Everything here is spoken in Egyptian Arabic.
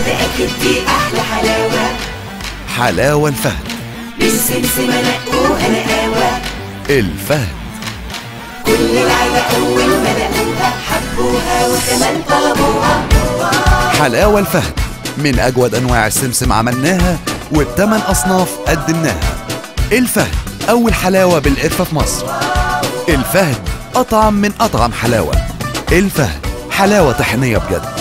ده اكيد دي احلى حلاوة حلاوة الفهد بالسمسمة نقوها نقاوة الفهد كل العيلة اول ما لقوها حبوها وكمان طلبوها حلاوة الفهد من أجود أنواع السمسم عملناها وبتمن أصناف قدمناها الفهد أول حلاوة بالقرفة في مصر الفهد أطعم من أطعم حلاوة الفهد حلاوة طحينية بجد